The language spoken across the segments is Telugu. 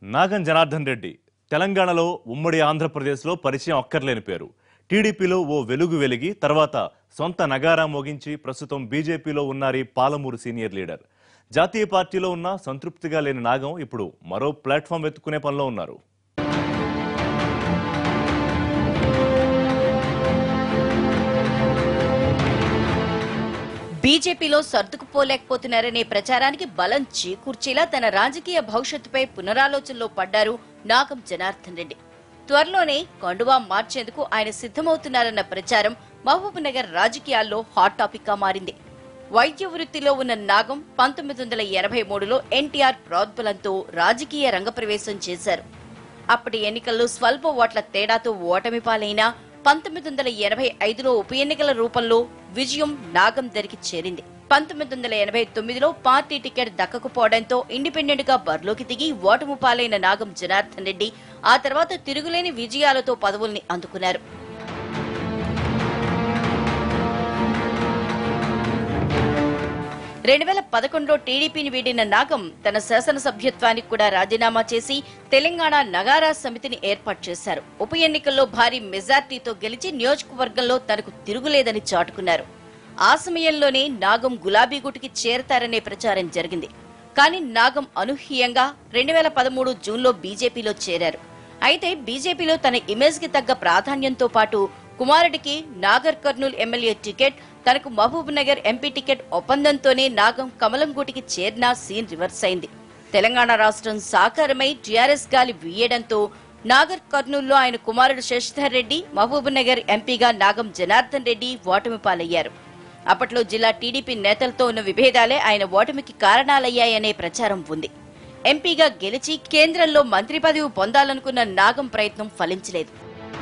నాగం జనార్దన్ రెడ్డి తెలంగాణలో ఉమ్మడి ఆంధ్రప్రదేశ్లో పరిచయం అక్కర్లేని పేరు టీడీపీలో ఓ వెలుగు వెలిగి తర్వాత సొంత నగారా మోగించి ప్రస్తుతం బీజేపీలో ఉన్నారీ పాలమూరు సీనియర్ లీడర్ జాతీయ పార్టీలో ఉన్న సంతృప్తిగా లేని నాగం ఇప్పుడు మరో ప్లాట్ఫామ్ వెతుక్కునే పనిలో ఉన్నారు బీజేపీలో సర్దుకుపోలేకపోతున్నారనే ప్రచారానికి బలం చేకూర్చేలా తన రాజకీయ భవిష్యత్తుపై పునరాలోచనలో పడ్డారు నాగం జనార్దన్ రెడ్డి త్వరలోనే కండువా మార్చేందుకు ఆయన సిద్ధమవుతున్నారన్న ప్రచారం మహబూబ్నగర్ రాజకీయాల్లో హాట్ టాపిక్ గా మారింది వైద్య వృత్తిలో ఉన్న నాగం పంతొమ్మిది వందల ఎనభై మూడులో ఎన్టీఆర్ ప్రోద్బలంతో రాజకీయ రంగప్రవేశం చేశారు అప్పటి ఎన్నికల్లో స్వల్ప ఓట్ల తేడాతో ఓటమి పాలైన పంతొమ్మిది వందల ఎనభై ఐదులో ఉప ఎన్నికల రూపంలో విజయం నాగం దరికి చేరింది పంతొమ్మిది వందల ఎనభై తొమ్మిదిలో పార్టీ టికెట్ దక్కకపోవడంతో ఇండిపెండెంట్ గా బరిలోకి దిగి ఓటమి పాలైన నాగం జనార్దన్ రెడ్డి ఆ తర్వాత తిరుగులేని విజయాలతో పదవుల్ని అందుకున్నారు రెండు వేల పదకొండులో టీడీపీని వీడిన నాగం తన శాసనసభ్యత్వానికి కూడా రాజీనామా చేసి తెలంగాణ నగారా సమితిని ఏర్పాటు చేశారు ఉప ఎన్నికల్లో భారీ మెజార్టీతో గెలిచి నియోజకవర్గంలో తనకు తిరుగులేదని చాటుకున్నారు ఆ సమయంలోనే నాగం గులాబీ గుటికి చేరతారనే ప్రచారం జరిగింది కానీ నాగం అనూహ్యంగా రెండు వేల పదమూడు జూన్లో బీజేపీలో చేరారు అయితే బీజేపీలో తన ఇమేజ్ కి తగ్గ ప్రాధాన్యంతో పాటు కుమారుడికి నాగర్ కర్నూల్ ఎమ్మెల్యే టికెట్ తనకు మహబూబ్ నగర్ ఎంపీ టికెట్ ఒప్పందంతోనే నాగం కమలం గూటికి చేరిన సీన్ రివర్స్ అయింది తెలంగాణ రాష్ట్రం సాకారమై టీఆర్ఎస్ గాలి వీయడంతో నాగర్ కర్నూల్లో ఆయన కుమారుడు శశిధర్ రెడ్డి మహబూబ్ నగర్ ఎంపీగా నాగం జనార్దన్ రెడ్డి ఓటమి పాలయ్యారు అప్పట్లో జిల్లా టీడీపీ నేతలతో ఉన్న విభేదాలే ఆయన ఓటమికి కారణాలయ్యాయనే ప్రచారం ఉంది ఎంపీగా గెలిచి కేంద్రంలో మంత్రి పదవి పొందాలనుకున్న నాగం ప్రయత్నం ఫలించలేదు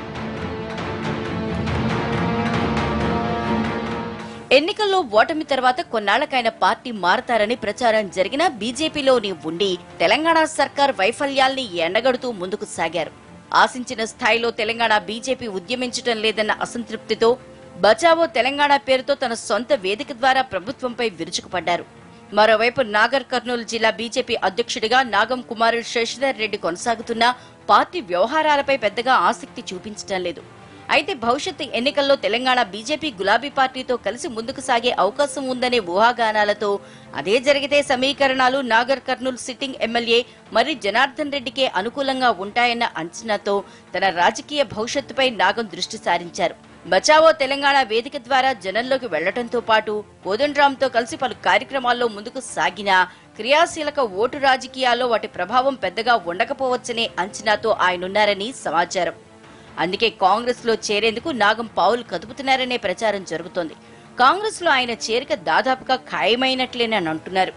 ఎన్నికల్లో ఓటమి తర్వాత కొన్నాళ్లకైన పార్టీ మారతారని ప్రచారం జరిగినా బీజేపీలోని ఉండి తెలంగాణ సర్కార్ వైఫల్యాల్ని ఎండగడుతూ ముందుకు సాగారు ఆశించిన స్థాయిలో తెలంగాణ బీజేపీ ఉద్యమించడం లేదన్న అసంతృప్తితో బచావో తెలంగాణ పేరుతో తన సొంత వేదిక ద్వారా ప్రభుత్వంపై విరుచుకుపడ్డారు మరోవైపు నాగర్ కర్నూలు జిల్లా బీజేపీ అధ్యక్షుడిగా నాగం కుమారుడు శశిధర్ రెడ్డి కొనసాగుతున్నా పార్టీ వ్యవహారాలపై పెద్దగా ఆసక్తి చూపించడం లేదు అయితే భవిష్యత్ ఎన్నికల్లో తెలంగాణ బీజేపీ గులాబీ పార్టీతో కలిసి ముందుకు సాగే అవకాశం ఉందనే ఊహాగానాలతో అదే జరిగితే సమీకరణాలు నాగర్ కర్నూల్ సిట్టింగ్ ఎమ్మెల్యే మరి జనార్దన్ రెడ్డికే అనుకూలంగా ఉంటాయన్న అంచనాతో తన రాజకీయ భవిష్యత్తుపై నాగం దృష్టి సారించారు బచావో తెలంగాణ వేదిక ద్వారా జనంలోకి వెళ్లడంతో పాటు కోదండరాంతో కలిసి పలు కార్యక్రమాల్లో ముందుకు సాగిన క్రియాశీలక ఓటు రాజకీయాల్లో వాటి ప్రభావం పెద్దగా ఉండకపోవచ్చనే అంచనాతో ఆయనున్నారని సమాచారం అందుకే కాంగ్రెస్ లో చేరేందుకు నాగం పావులు కదుపుతున్నారనే ప్రచారం జరుగుతోంది కాంగ్రెస్ లో ఆయన చేరిక దాదాపుగా ఖాయమైనట్లేనని అంటున్నారు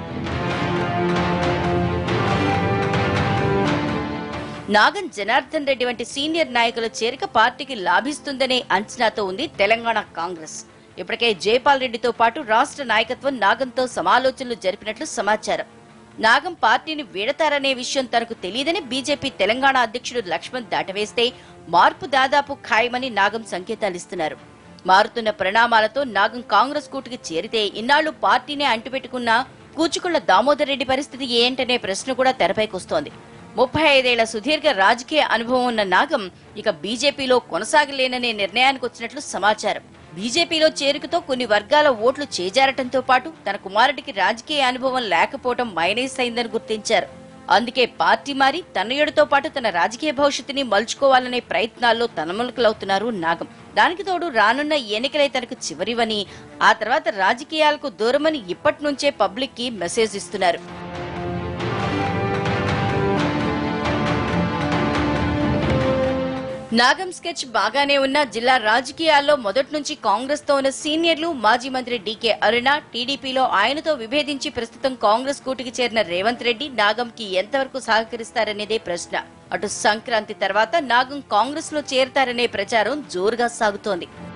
నాగం జనార్దన్ రెడ్డి వంటి సీనియర్ నాయకుల చేరిక పార్టీకి లాభిస్తుందనే అంచనాతో ఉంది తెలంగాణ కాంగ్రెస్ ఇప్పటికే జైపాల్ రెడ్డితో పాటు రాష్ట్ర నాయకత్వం నాగంతో సమాలోచనలు జరిపినట్లు సమాచారం నాగం పార్టీని వీడతారనే విషయం తనకు తెలియదని బీజేపీ తెలంగాణ అధ్యక్షుడు లక్ష్మణ్ దాటవేస్తే మార్పు దాదాపు ఖాయమని నాగం సంకేతాలిస్తున్నారు మారుతున్న పరిణామాలతో నాగం కాంగ్రెస్ కూటుకి చేరితే ఇన్నాళ్లు పార్టీనే అంటుపెట్టుకున్న కూచుకుళ్ల దామోదర్ రెడ్డి పరిస్థితి ఏంటనే ప్రశ్న కూడా తెరపైకొస్తోంది ముప్పై ఐదేళ్ల సుదీర్ఘ రాజకీయ అనుభవం ఉన్న నాగం ఇక బీజేపీలో కొనసాగలేననే నిర్ణయానికి వచ్చినట్లు సమాచారం బీజేపీలో చేరికతో కొన్ని వర్గాల ఓట్లు చేజారటంతో పాటు తన కుమారుడికి రాజకీయ అనుభవం లేకపోవడం మైనస్ అయిందని గుర్తించారు అందుకే పార్టీ మారి తనయుడితో పాటు తన రాజకీయ భవిష్యత్తుని మలుచుకోవాలనే ప్రయత్నాల్లో తనములకలవుతున్నారు నాగం దానికి తోడు రానున్న ఎన్నికలే తనకు చివరివని ఆ తర్వాత రాజకీయాలకు దూరమని ఇప్పటి నుంచే పబ్లిక్ కి మెసేజ్ ఇస్తున్నారు నాగం స్కెచ్ బాగానే ఉన్న జిల్లా రాజకీయాల్లో మొదటి నుంచి కాంగ్రెస్ తో ఉన్న సీనియర్లు మాజీ మంత్రి డీకే అరుణ టీడీపీలో ఆయనతో విభేదించి ప్రస్తుతం కాంగ్రెస్ కూటికి చేరిన రేవంత్ రెడ్డి నాగంకి ఎంతవరకు సహకరిస్తారనేదే ప్రశ్న అటు సంక్రాంతి తర్వాత నాగం కాంగ్రెస్ లో చేరతారనే ప్రచారం జోరుగా సాగుతోంది